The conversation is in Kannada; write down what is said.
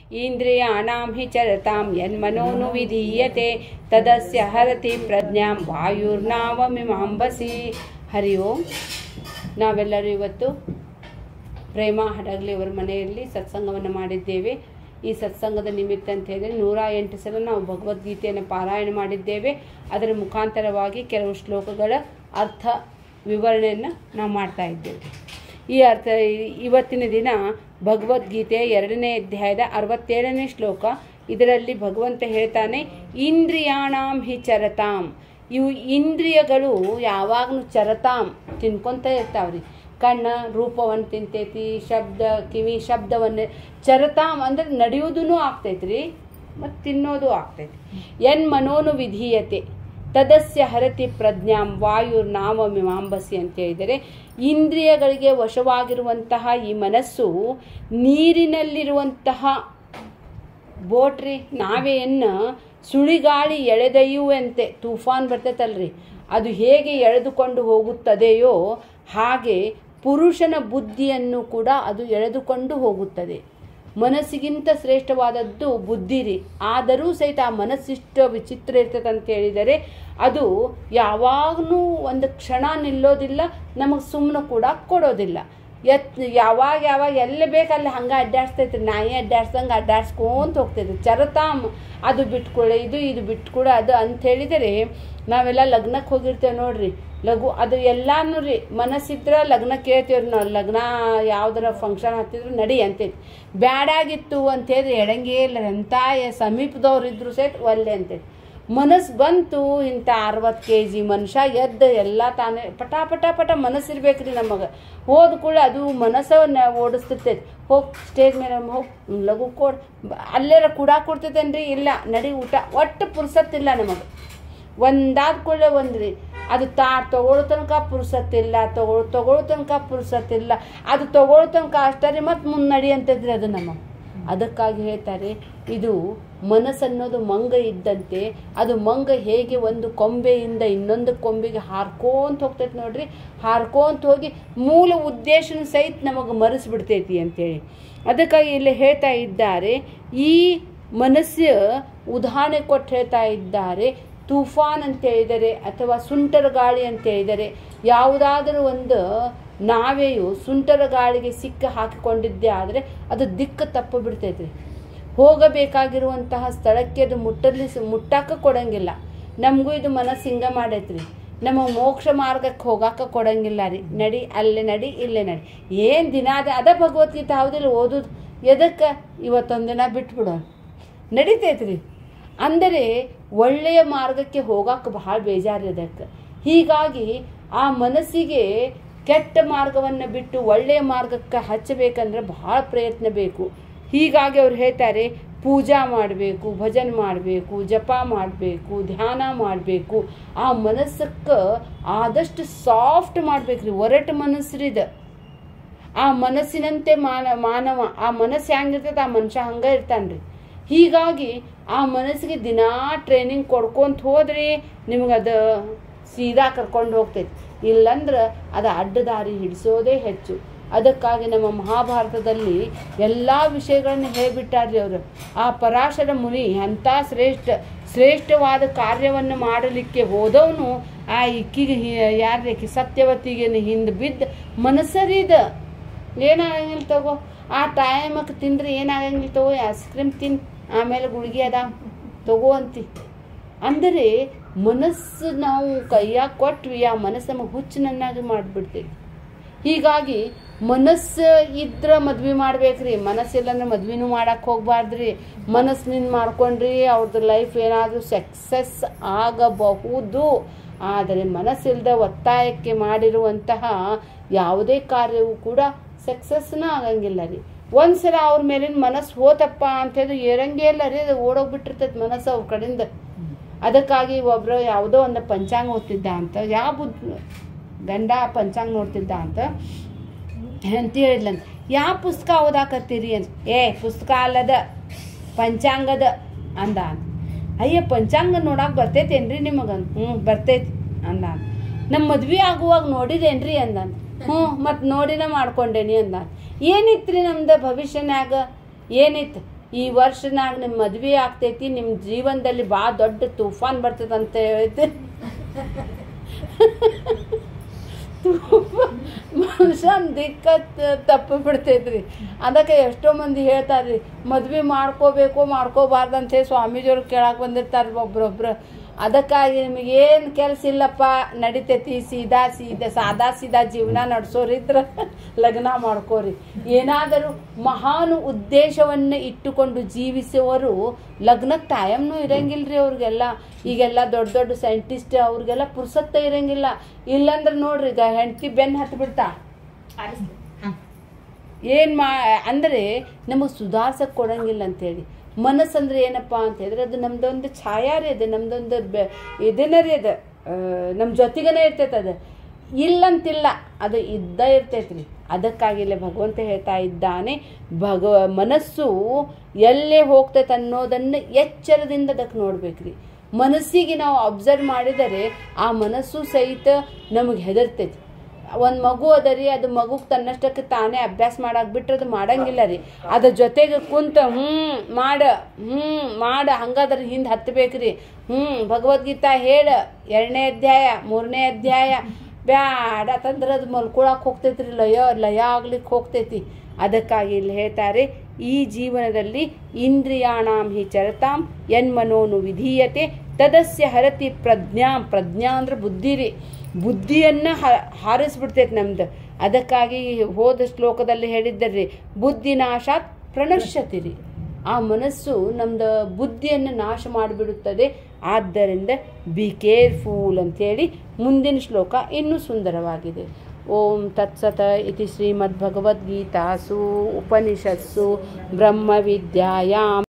ಇಂದ್ರಿಯಾಣಾಂ ಹಿ ಚರತಾಂ ಯನ್ಮನೋನು ವಿಧೀಯತೆ ತದಸ್ಯ ಹರತಿ ಪ್ರಜ್ಞಾಂ ವಾಯುರ್ನಾವಮಿಮಾಂಬಸಿ ಹರಿ ಓಂ ನಾವೆಲ್ಲರೂ ಇವತ್ತು ಪ್ರೇಮ ಹಡಗಲಿ ಅವರ ಮನೆಯಲ್ಲಿ ಸತ್ಸಂಗವನ್ನು ಮಾಡಿದ್ದೇವೆ ಈ ಸತ್ಸಂಗದ ನಿಮಿತ್ತ ಅಂತ ಹೇಳಿದರೆ ನೂರ ಎಂಟು ಸಲ ನಾವು ಭಗವದ್ಗೀತೆಯನ್ನು ಪಾರಾಯಣ ಮಾಡಿದ್ದೇವೆ ಅದರ ಮುಖಾಂತರವಾಗಿ ಕೆಲವು ಶ್ಲೋಕಗಳ ಅರ್ಥ ವಿವರಣೆಯನ್ನು ನಾವು ಮಾಡ್ತಾ ಇದ್ದೇವೆ ಈ ಅರ್ಥ ಇವತ್ತಿನ ದಿನ ಭಗವದ್ಗೀತೆ ಎರಡನೇ ಅಧ್ಯಾಯದ ಅರವತ್ತೇಳನೇ ಶ್ಲೋಕ ಇದರಲ್ಲಿ ಭಗವಂತ ಹೇಳ್ತಾನೆ ಇಂದ್ರಿಯಾಣಾಂ ಹಿ ಚರತಾಂ ಇವು ಇಂದ್ರಿಯಗಳು ಯಾವಾಗಲೂ ಚರತಾಂ ತಿನ್ಕೊಂತ ಇರ್ತಾವ್ರಿ ಕಣ್ಣ ರೂಪವನ್ನು ತಿಂತೈತಿ ಶಬ್ದ ಕಿವಿ ಶಬ್ದವನ್ನು ಚರತಾಂ ಅಂದ್ರೆ ನಡೆಯೋದೂ ಆಗ್ತೈತ್ರಿ ಮತ್ತು ತಿನ್ನೋದು ಆಗ್ತೈತಿ ಎನ್ ಮನೋನು ವಿಧೀಯತೆ ತದಸ್ಯ ಹರತಿ ಪ್ರಜ್ಞಾಂ ವಾಯುರ್ ನಾಮ ಮೀಮಾಂಬಸಿ ಅಂತ ಹೇಳಿದರೆ ಇಂದ್ರಿಯಗಳಿಗೆ ವಶವಾಗಿರುವಂತಹ ಈ ಮನಸ್ಸು ನೀರಿನಲ್ಲಿರುವಂತಹ ಬೋಟ್ರಿ ನಾವೆಯನ್ನು ಸುಳಿಗಾಳಿ ಎಳೆದೊಯ್ಯುವಂತೆ ತೂಫಾನ್ ಬರ್ತೈತಲ್ರಿ ಅದು ಹೇಗೆ ಎಳೆದುಕೊಂಡು ಹೋಗುತ್ತದೆಯೋ ಹಾಗೆ ಪುರುಷನ ಬುದ್ಧಿಯನ್ನು ಕೂಡ ಅದು ಎಳೆದುಕೊಂಡು ಹೋಗುತ್ತದೆ ಮನಸ್ಸಿಗಿಂತ ಶ್ರೇಷ್ಠವಾದದ್ದು ಬುದ್ಧಿ ರೀ ಆದರೂ ಸಹಿತ ಆ ಮನಸ್ಸಿಷ್ಟು ವಿಚಿತ್ರ ಇರ್ತದೆ ಅಂತ ಹೇಳಿದರೆ ಅದು ಯಾವಾಗಲೂ ಒಂದು ಕ್ಷಣ ನಿಲ್ಲೋದಿಲ್ಲ ನಮಗೆ ಸುಮ್ಮನೆ ಕೂಡ ಕೊಡೋದಿಲ್ಲ ಎತ್ ಯಾವಾಗ ಯಾವಾಗ ಎಲ್ಲಿ ಬೇಕಲ್ಲಿ ಹಂಗೆ ಅಡ್ಡಾಡ್ಸ್ತೈತೆ ನಾಯಿ ಅಡ್ಡಾಡ್ಸಂಗೆ ಅಡ್ಡಾಡ್ಸ್ಕೊಂತ ಹೋಗ್ತೈತೆ ಚರತಾಮ್ ಅದು ಬಿಟ್ಕೊಳ್ಳೆ ಇದು ಇದು ಬಿಟ್ಕೊಡ ಅದು ಅಂತ ಹೇಳಿದರೆ ನಾವೆಲ್ಲ ಲಗ್ನಕ್ಕೆ ಹೋಗಿರ್ತೇವೆ ನೋಡ್ರಿ ಲಘು ಅದು ಎಲ್ಲಾನು ರೀ ಮನಸ್ಸಿದ್ರೆ ಲಗ್ನ ಕೇಳ್ತೀವ್ರಿ ನಾವು ಲಗ್ನ ಯಾವ್ದಾರ ಫಂಕ್ಷನ್ ಹತ್ತಿದ್ರು ನಡಿ ಅಂತೈತಿ ಬ್ಯಾಡಾಗಿತ್ತು ಅಂತೇಳಿ ಎಡಂಗೆ ಇಲ್ಲ ಎಂಥ ಸಮೀಪದವ್ರು ಇದ್ರು ಸಹಿತ ಒಲ್ಲೆ ಅಂತೈತಿ ಮನಸ್ಸು ಬಂತು ಇಂಥ ಅರವತ್ತು ಕೆ ಜಿ ಮನುಷ್ಯ ಎದ್ದು ಎಲ್ಲ ತಾನೇ ಪಟ ಪಟ ಪಟ ಮನಸ್ಸಿರ್ಬೇಕು ರೀ ನಮಗೆ ಹೋದ ಕೂಡ ಅದು ಮನಸ್ಸನ್ನ ಓಡಿಸ್ತೈತೆ ಹೋಗಿ ಸ್ಟೇಜ್ ಮೇಲೆ ಹೋಗಿ ಲಘು ಕೊಡ್ ಅಲ್ಲೇರ ಕೂಡ ಕೊಡ್ತೈತೇನ್ರಿ ಇಲ್ಲ ನಡಿ ಊಟ ಒಟ್ಟು ಪುರ್ಸತ್ತಿಲ್ಲ ನಮಗೆ ಒಂದಾದ ಕೂಡಲೇ ಒಂದು ರೀ ಅದು ತಾ ತಗೊಳ್ಳೋ ತನಕ ಪುರ್ಸತ್ತಿಲ್ಲ ತಗೊಳ್ ತಗೊಳ್ಳೋ ತನಕ ಪುರ್ಸತ್ತಿಲ್ಲ ಅದು ತಗೊಳ್ಳೋ ತನಕ ಅಷ್ಟೇ ರೀ ಮತ್ತು ಮುನ್ನಡಿ ಅಂತದ್ರಿ ಅದು ನಮಗೆ ಅದಕ್ಕಾಗಿ ಹೇಳ್ತಾರೆ ಇದು ಮನಸ್ಸನ್ನೋದು ಮಂಗ ಇದ್ದಂತೆ ಅದು ಮಂಗ ಹೇಗೆ ಒಂದು ಕೊಂಬೆಯಿಂದ ಇನ್ನೊಂದು ಕೊಂಬೆಗೆ ಹಾರ್ಕೋಂತ ಹೋಗ್ತೈತೆ ನೋಡ್ರಿ ಹಾರ್ಕೋಂತ ಹೋಗಿ ಮೂಲ ಉದ್ದೇಶನ ಸಹಿತ ನಮಗೆ ಮರೆಸ್ಬಿಡ್ತೈತಿ ಅಂತೇಳಿ ಅದಕ್ಕಾಗಿ ಇಲ್ಲಿ ಹೇಳ್ತಾ ಇದ್ದಾರೆ ಈ ಮನಸ್ಸು ಉದಾಹರಣೆ ಕೊಟ್ಟು ಹೇಳ್ತಾ ಇದ್ದಾರೆ ತೂಫಾನ್ ಅಂತ ಹೇಳಿದರೆ ಅಥವಾ ಸುಂಟರ ಗಾಳಿ ಅಂತ ಹೇಳಿದರೆ ಯಾವುದಾದರೂ ಒಂದು ನಾವೆಯು ಸುಂಟರ ಗಾಳಿಗೆ ಸಿಕ್ಕ ಹಾಕಿಕೊಂಡಿದ್ದೇ ಆದರೆ ಅದು ದಿಕ್ಕು ತಪ್ಪು ಬಿಡ್ತೈತ್ರಿ ಹೋಗಬೇಕಾಗಿರುವಂತಹ ಸ್ಥಳಕ್ಕೆ ಅದು ಮುಟ್ಟಲಿ ಮುಟ್ಟಾಕ ಕೊಡಂಗಿಲ್ಲ ನಮಗೂ ಇದು ಮನಸ್ಸು ಹಿಂಗ ಮಾಡೈತ್ರಿ ನಮ್ಮ ಮೋಕ್ಷ ಮಾರ್ಗಕ್ಕೆ ಹೋಗಾಕ ಕೊಡಂಗಿಲ್ಲ ರೀ ನಡಿ ಅಲ್ಲೇ ನಡಿ ಇಲ್ಲೇ ನಡಿ ಏನು ದಿನ ಅದ ಅದ ಭಗವದ್ಗೀತೆ ಹೌದಿಲ್ಲ ಓದೋದು ಎದಕ್ಕೆ ಇವತ್ತೊಂದಿನ ಬಿಟ್ಬಿಡೋಣ ನಡಿತೈತ್ರಿ ಅಂದರೆ ಒಳ್ಳೆಯ ಮಾರ್ಗಕ್ಕೆ ಹೋಗಕ್ಕೆ ಬಹಳ ಬೇಜಾರು ಅದಕ್ಕೆ ಹೀಗಾಗಿ ಆ ಮನಸ್ಸಿಗೆ ಕೆಟ್ಟ ಮಾರ್ಗವನ್ನು ಬಿಟ್ಟು ಒಳ್ಳೆಯ ಮಾರ್ಗಕ್ಕೆ ಹಚ್ಚಬೇಕಂದ್ರೆ ಬಹಳ ಪ್ರಯತ್ನ ಬೇಕು ಹೀಗಾಗಿ ಅವ್ರು ಹೇಳ್ತಾರೆ ಪೂಜಾ ಮಾಡಬೇಕು ಭಜನೆ ಮಾಡಬೇಕು ಜಪ ಮಾಡಬೇಕು ಧ್ಯಾನ ಮಾಡಬೇಕು ಆ ಮನಸ್ಸಕ್ಕೆ ಆದಷ್ಟು ಸಾಫ್ಟ್ ಮಾಡ್ಬೇಕ್ರಿ ಒರಟು ಮನಸ್ಸ್ರಿದ ಆ ಮನಸ್ಸಿನಂತೆ ಮಾನ ಮಾನವ ಆ ಮನಸ್ಸು ಹೆಂಗಿರ್ತೈತೆ ಆ ಮನುಷ್ಯ ಹಂಗೆ ಇರ್ತಾನ್ರಿ ಹೀಗಾಗಿ ಆ ಮನಸ್ಸಿಗೆ ದಿನಾ ಟ್ರೈನಿಂಗ್ ಕೊಡ್ಕೊಂತ ಹೋದ್ರಿ ನಿಮ್ಗೆ ಅದು ಸೀದಾ ಕರ್ಕೊಂಡು ಹೋಗ್ತೈತಿ ಇಲ್ಲಂದ್ರೆ ಅದು ಅಡ್ಡದಾರಿ ಹಿಡಿಸೋದೇ ಹೆಚ್ಚು ಅದಕ್ಕಾಗಿ ನಮ್ಮ ಮಹಾಭಾರತದಲ್ಲಿ ಎಲ್ಲ ವಿಷಯಗಳನ್ನು ಹೇಳಿಬಿಟ್ಟಾರ್ರಿ ಅವರು ಆ ಪರಾಶರ ಮುನಿ ಅಂಥ ಶ್ರೇಷ್ಠ ಶ್ರೇಷ್ಠವಾದ ಕಾರ್ಯವನ್ನು ಮಾಡಲಿಕ್ಕೆ ಹೋದವನು ಆ ಇಕ್ಕಿಗೆ ಯಾರ್ರಿ ಸತ್ಯವತಿಗೆ ಹಿಂದೆ ಬಿದ್ದು ಮನಸ್ಸರಿದ ಏನಾಗಂಗಿಲ್ಲ ತಗೋ ಆ ಟೈಮಕ್ಕೆ ತಿಂದ್ರೆ ಏನಾಗಂಗಿಲ್ಲ ತಗೋ ಐಸ್ ಕ್ರೀಮ್ ತಿನ್ ಆಮೇಲೆ ಗುಳಿಗೆ ಅದ ತಗೋ ಅಂತಿ ಅಂದರೆ ಮನಸ್ಸು ನಾವು ಕೈಯಾಗ ಕೊಟ್ವಿ ಆ ಮನಸ್ಸು ನಮಗೆ ಹುಚ್ಚಿನನ್ನಾಗಿ ಮಾಡಿಬಿಡ್ತೀವಿ ಹೀಗಾಗಿ ಮನಸ್ಸು ಇದ್ರೆ ಮದ್ವೆ ಮಾಡ್ಬೇಕ್ರಿ ಮನಸ್ಸಿಲ್ಲಂದ್ರೆ ಮದ್ವೆನೂ ಮಾಡಕ್ಕೆ ಹೋಗ್ಬಾರ್ದ್ರಿ ಮನಸ್ಸಿನಿಂದ ಮಾಡ್ಕೊಂಡ್ರಿ ಅವ್ರದ್ದು ಲೈಫ್ ಏನಾದರೂ ಸಕ್ಸಸ್ ಆಗಬಹುದು ಆದರೆ ಮನಸ್ಸಿಲ್ಲದ ಒತ್ತಾಯಕ್ಕೆ ಮಾಡಿರುವಂತಹ ಯಾವುದೇ ಕಾರ್ಯವೂ ಕೂಡ ಸಕ್ಸಸ್ನ ಆಗಂಗಿಲ್ಲ ರೀ ಒಂದ್ಸಲ ಅವ್ರ ಮೇಲಿನ ಮನಸ್ಸು ಹೋತಪ್ಪ ಅಂತ ಹೇಳಿದ್ರೆ ಏರಂಗೆ ಇಲ್ಲ ರೀ ಅದು ಓಡೋಗ್ಬಿಟ್ಟಿರ್ತೈತೆ ಮನಸ್ಸು ಅವ್ರ ಕಡೆಯಿಂದ ಅದಕ್ಕಾಗಿ ಒಬ್ಬರು ಯಾವುದೋ ಒಂದು ಪಂಚಾಂಗ ಓದ್ತಿದ್ದ ಅಂತ ಯಾವ ಬುದ್ ಗಂಡ ಪಂಚಾಂಗ ನೋಡ್ತಿದ್ದ ಅಂತ ಅಂತ ಹೇಳಿದ್ಲಂತ ಯಾವ ಪುಸ್ತಕ ಓದಾಕತ್ತೀರಿ ಅಂತ ಏ ಪುಸ್ತಕ ಅಲ್ಲದ ಪಂಚಾಂಗದ ಅಂದ ಅಂತ ಅಯ್ಯ ಪಂಚಾಂಗ ನೋಡಕ್ಕೆ ಬರ್ತೈತೇನ್ರಿ ನಿಮಗಂತ ಹ್ಞೂ ಬರ್ತೈತಿ ಅಂದ ಅಂತ ನಮ್ಮ ಮದ್ವೆ ಆಗುವಾಗ ನೋಡಿದೇನ್ರಿ ಅಂದಂತ ಹ್ಞೂ ಮತ್ತು ನೋಡಿನ ಮಾಡ್ಕೊಂಡೇನಿ ಅಂದ ಏನಿತ್ತು ರೀ ನಮ್ದು ಭವಿಷ್ಯನ್ಯಾಗ ಏನಿತ್ತು ಈ ವರ್ಷನಾಗ ನಿಮ್ಮ ಮದ್ವೆ ಆಗ್ತೈತಿ ನಿಮ್ಮ ಜೀವನದಲ್ಲಿ ಭಾಳ ದೊಡ್ಡ ತುಫಾನ್ ಬರ್ತದಂತ ಹೇಳ್ತಿ ಮನುಷ್ಯನ ದಿಕ್ಕ ತಪ್ಪು ಬಿಡ್ತೈತ್ರಿ ಅದಕ್ಕೆ ಎಷ್ಟೋ ಮಂದಿ ಹೇಳ್ತಾರ್ರಿ ಮದ್ವೆ ಮಾಡ್ಕೋಬೇಕು ಮಾಡ್ಕೋಬಾರ್ದು ಅಂತೇಳಿ ಸ್ವಾಮೀಜಿಯವ್ರು ಕೇಳಕ್ಕೆ ಬಂದಿರ್ತಾರೆ ಒಬ್ರೊಬ್ರು ಅದಕ್ಕಾಗಿ ನಿಮಗೇನು ಕೆಲಸ ಇಲ್ಲಪ್ಪ ನಡಿತೈತಿ ಸೀದಾ ಸೀದಾ ಸಾದಾ ಸೀದಾ ಜೀವನ ನಡೆಸೋರಿದ್ರ ಲಗ್ನ ಮಾಡ್ಕೋರಿ ಏನಾದರೂ ಮಹಾನ್ ಉದ್ದೇಶವನ್ನು ಇಟ್ಟುಕೊಂಡು ಜೀವಿಸುವವರು ಲಗ್ನಕ್ಕೆ ಟೈಮ್ನೂ ಇರಂಗಿಲ್ರಿ ಅವ್ರಿಗೆಲ್ಲ ಈಗೆಲ್ಲ ದೊಡ್ಡ ದೊಡ್ಡ ಸೈಂಟಿಸ್ಟ್ ಅವ್ರಿಗೆಲ್ಲ ಪುರ್ಸತ್ತ ಇರಂಗಿಲ್ಲ ಇಲ್ಲಂದ್ರೆ ನೋಡ್ರಿ ಈಗ ಹೆಂಡತಿ ಬೆನ್ನು ಹತ್ತು ಬಿಡ್ತಾ ಏನು ಮಾ ಅಂದರೆ ನಮಗೆ ಸುಧಾರ್ಸಕ್ಕೆ ಕೊಡಂಗಿಲ್ಲ ಅಂತೇಳಿ ಮನಸ್ಸಂದ್ರೆ ಏನಪ್ಪ ಅಂತ ಹೇಳಿದ್ರೆ ಅದು ನಮ್ದೊಂದು ಛಾಯಾ ರೀ ಅದು ನಮ್ದೊಂದು ಬೆ ಇದೇನ ರೀ ಅದು ನಮ್ಮ ಜೊತೆಗೇನೆ ಇರ್ತೈತೆ ಅದು ಇಲ್ಲಂತಿಲ್ಲ ಅದು ಇದ್ದ ಇರ್ತೈತೆ ರೀ ಅದಕ್ಕಾಗಿಲ್ಲ ಭಗವಂತ ಹೇಳ್ತಾ ಇದ್ದಾನೆ ಭಗವ ಮನಸ್ಸು ಎಲ್ಲೇ ಹೋಗ್ತೈತೆ ಅನ್ನೋದನ್ನು ಎಚ್ಚರದಿಂದ ಅದಕ್ಕೆ ನೋಡ್ಬೇಕ್ರಿ ಮನಸ್ಸಿಗೆ ನಾವು ಅಬ್ಸರ್ವ್ ಮಾಡಿದರೆ ಆ ಮನಸ್ಸು ಸಹಿತ ನಮಗೆ ಹೆದರ್ತೈತಿ ಒಂದು ಮಗು ಅದ ರೀ ಅದು ಮಗುಗೆ ತನ್ನಷ್ಟಕ್ಕೆ ತಾನೇ ಅಭ್ಯಾಸ ಮಾಡಕ್ಕೆ ಬಿಟ್ರೆ ಅದು ಮಾಡಂಗಿಲ್ಲ ರೀ ಅದ್ರ ಜೊತೆಗೆ ಕುಂತ ಹ್ಞೂ ಮಾಡ ಹ್ಞೂ ಮಾಡ ಹಂಗಾದ್ರೆ ಹಿಂದೆ ಹತ್ತಬೇಕ್ರಿ ಹ್ಞೂ ಭಗವದ್ಗೀತಾ ಹೇಳ ಎರಡನೇ ಅಧ್ಯಾಯ ಮೂರನೇ ಅಧ್ಯಾಯ ಬ್ಯಾಡ ತಂದ್ರೆ ಅದು ಮಲ್ಕೊಳಕ್ಕೆ ಹೋಗ್ತೈತಿ ರೀ ಲಯ ಲಯ ಆಗ್ಲಿಕ್ಕೆ ಹೋಗ್ತೈತಿ ಅದಕ್ಕಾಗಿ ಇಲ್ಲಿ ಹೇಳ್ತಾರೆ ಈ ಜೀವನದಲ್ಲಿ ಇಂದ್ರಿಯಾಣಾಂ ಹಿ ಚರತಾಂ ಯನ್ಮನೋನು ವಿಧೀಯತೆ ತದಸ್ಯ ಹರತಿ ಪ್ರಜ್ಞಾಂ ಪ್ರಜ್ಞಾ ಅಂದ್ರೆ ಬುದ್ಧಿ ರೀ ಬುದ್ಧಿಯನ್ನು ಹ ಹಾರಿಸ್ಬಿಡ್ತೈತೆ ನಮ್ದು ಅದಕ್ಕಾಗಿ ಹೋದ ಶ್ಲೋಕದಲ್ಲಿ ಹೇಳಿದ್ದರ್ರಿ ಬುದ್ಧಿ ನಾಶಾತ್ ಪ್ರಣಶ್ಯತಿ ರೀ ಆ ಮನಸ್ಸು ನಮ್ದು ಬುದ್ಧಿಯನ್ನು ನಾಶ ಮಾಡಿಬಿಡುತ್ತದೆ ಆದ್ದರಿಂದ ಬಿ ಕೇರ್ಫುಲ್ ಅಂಥೇಳಿ ಮುಂದಿನ ಶ್ಲೋಕ ಇನ್ನೂ ಸುಂದರವಾಗಿದೆ ಓಂ ತತ್ಸತ ಇತಿ ಶ್ರೀಮದ್ಭಗವದ್ಗೀತಾಸು ಉಪನಿಷತ್ಸು ಬ್ರಹ್ಮವಿದ್ಯಾಯಾಂ